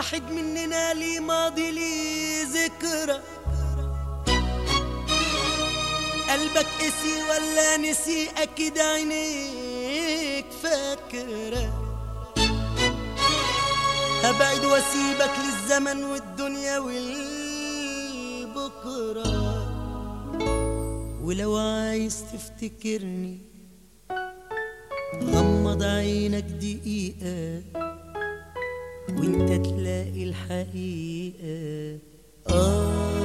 واحد مننا لي ماضي لي ذكرى قلبك قسي ولا نسي اكيد عينيك فاكره هبعد واسيبك للزمن والدنيا والبكرة ولو عايز تفتكرني غمض عينك دقيقة وانت تلاقي الحقيقة آه